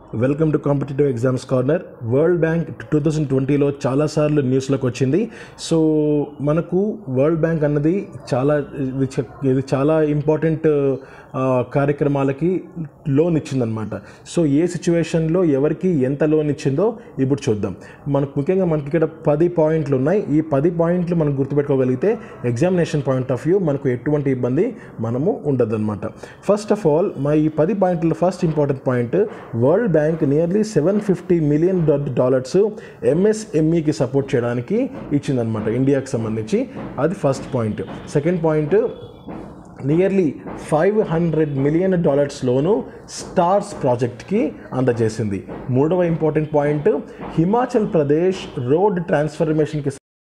welcome to competitive exams corner World Bank two thousand ట్వంటీలో చాలాసార్లు న్యూస్లోకి వచ్చింది సో మనకు వరల్డ్ బ్యాంక్ అన్నది చాలా ఇది చ- ఇది చాలా ఇంపార్టెంట్ ఆ, కార్యక్రమాలకి లోన్ ఇచ్చిందనమాట సో ఏ సిచ్యువేషన్లో ఎవరికి ఎంత లోన్ ఇచ్చిందో ఇప్పుడు చూద్దాం మనకు ముఖ్యంగా మనకి ఇక్కడ పది పాయింట్లు ఉన్నాయి ఈ పది పాయింట్లు మనం గుర్తుపెట్టుకోగలిగితే ఎగ్జామినేషన్ పాయింట్ ఆఫ్ వ్యూ మనకు ఎటువంటి ఇబ్బంది మనము ఉండదన్నమాట ఫస్ట్ ఆఫ్ ఆల్ మా ఈ పది పాయింట్లలో first important point World Bank nearly seven fifty million dollars ఎంఎస్ఎంఈకి సపోర్ట్ చేయడానికి ఇచ్చిందనమాట ఇండియాకి సంబంధించి అది first point second point nearly five hundred million dollars loan stars ప్రాజెక్ట్కి అందజేసింది మూడవ important point Himachal Pradesh road ట్రాన్స్ఫర్మేషన్కి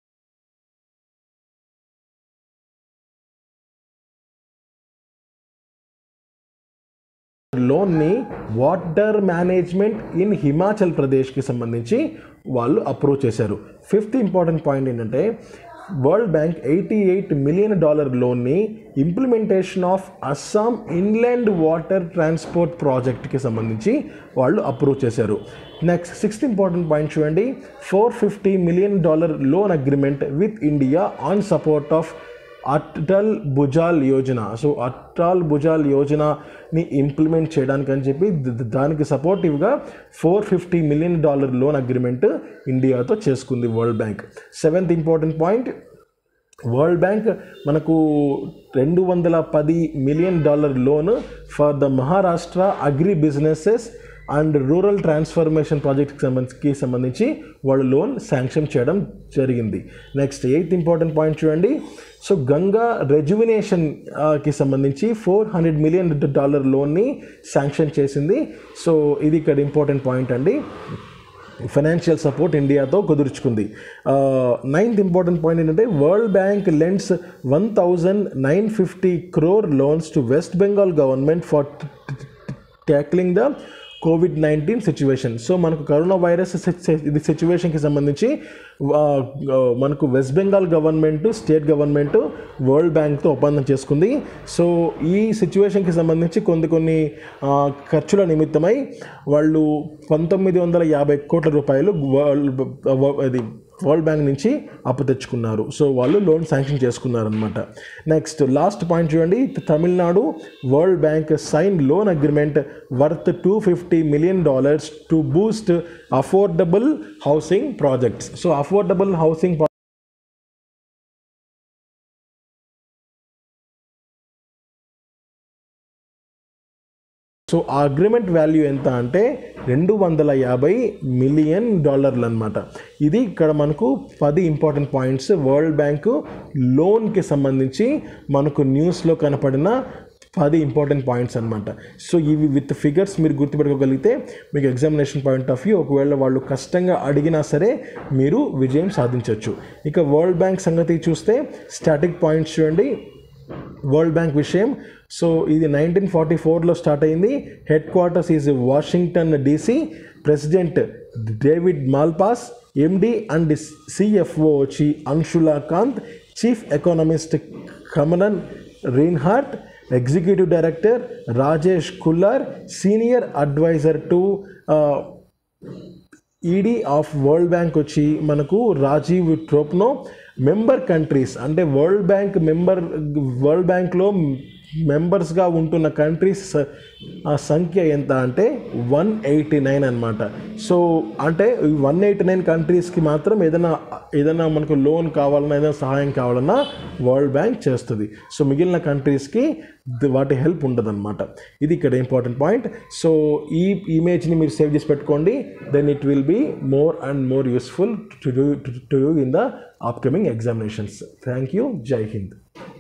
లోన్ని వాటర్ మేనేజ్మెంట్ ఇన్ హిమాచల్ ప్రదేశ్కి సంబంధించి వాళ్ళు అప్రూవ్ చేశారు ఫిఫ్త్ ఇంపార్టెంట్ పాయింట్ ఏంటంటే World Bank eighty eight million dollar లోన్ని implementation of Assam inland water transport ప్రాజెక్ట్కి సంబంధించి వాళ్ళు అప్రూవ్ చేశారు నెక్స్ట్ సిక్స్త్ ఇంపార్టెంట్ పాయింట్ చూడండి four fifty million dollar loan agreement with India on support of Atal Bhujal Yojana so Atal Bhujal యోజనని implement చేయడానికి అని చెప్పి ద- దానికి సపోర్టివ్గా four fifty million dollar loan agreement ఇండియాతో చేసుకుంది World Bank seventh important point World Bank మనకు రెండు వందల పది million dollar loan for the Maharashtra agri businesses and rural transformation ప్రాజెక్ట్కి సంబంధించి సంబంధించి వాళ్ళు లోన్ శాంక్షన్ చేయడం జరిగింది నెక్స్ట్ ఎయిత్ ఇంపార్టెంట్ పాయింట్ చూడండి సో గంగా రెజ్యువినేషన్కి సంబంధించి ఫోర్ హండ్రెడ్ మిలియన్ డాలర్ లోన్ని శాంక్షన్ చేసింది సో ఇది ఇక్కడ ఇంపార్టెంట్ పాయింట్ అండి ఫైనాన్షియల్ సపోర్ట్ ఇండియాతో కుదుర్చుకుంది నైన్త్ ఇంపార్టెంట్ పాయింట్ ఏంటంటే World Bank lends one thousand nine fifty crore loans to West Bengal government for tackling the COVID nineteen situation so మనకు కరోనా వైరస్ సిచ్- ఇది సిచ్యువేషన్కి సంబంధించి ఆ, ఆ, మనకు West Bengal government state government World Bank ఒప్పందం చేసుకుంది సో ఈ సిచ్యువేషన్కి సంబంధించి కొన్ని కొన్ని ఆ, ఖర్చుల నిమిత్తమై వాళ్ళు పంతొమ్మిది వందల యాభై కోట్ల రూపాయలు వరల్డ్ అది వరల్డ్ బ్యాంక్ నుంచి అప్పు తెచ్చుకున్నారు సో వాళ్ళు లోన్ శాంక్షన్ చేసుకున్నారనమాట నెక్స్ట్ లాస్ట్ పాయింట్ చూడండి Tamil Nadu World Bank sign loan agreement worth two fifty million dollars to boost affordable housing projects so affordable housing so ఆ అగ్రిమెంట్ వాల్యూ ఎంత అంటే రెండు వందల యాభై మిలియన్ డాలర్లు అనమాట ఇది ఇక్కడ మనకు పది ఇంపార్టెంట్ పాయింట్స్ వరల్డ్ బ్యాంకు లోన్కి సంబంధించి మనకు న్యూస్లో కనపడిన పది ఇంపార్టెంట్ పాయింట్స్ అనమాట సో ఇవి విత్ ఫిగర్స్ మీరు గుర్తుపెట్టుకోగలిగితే మీకు ఎగ్జామినేషన్ పాయింట్ ఆఫ్ వ్యూ ఒకవేళ వాళ్ళు కష్టంగా అడిగినా సరే మీరు విజయం సాధించవచ్చు ఇక వరల్డ్ బ్యాంక్ సంగతి చూస్తే స్టాటిక్ పాయింట్స్ చూడండి వరల్డ్ బ్యాంక్ విషయం సో ఇది నైన్టీన్ ఫార్టీ ఫోర్లో స్టార్ట్ అయింది headquarters is Washington DC president David Malpass MD and CFO వచ్చి Anshula Kant chief economist Carmen Reinhart executive director Rajesh Kullar senior advisor to ED of World Bank వచ్చి మనకు Rajeev Topno member countries అంటే World Bank member World Bank మెంబర్స్గా ఉంటున్న countries ఆ సంఖ్య ఎంత అంటే వన్ ఎయిటీ నైన్ అనమాట సో అంటే వన్ ఎయిటీ నైన్ కంట్రీస్కి మాత్రం ఏదైనా ఏదైనా మనకు లోన్ కావాలన్నా ఏదైనా సహాయం కావాలన్నా వరల్డ్ బ్యాంక్ చేస్తుంది సో మిగిలిన కంట్రీస్కి ది- వాటి హెల్ప్ ఉండదన్నమాట ఇది ఇక్కడ ఇంపార్టెంట్ పాయింట్ సో ఈ ఇమేజ్ని మీరు సేవ్ చేసి పెట్టుకోండి then it will be more and more useful to do to you in the upcoming examinations thank you Jai Hind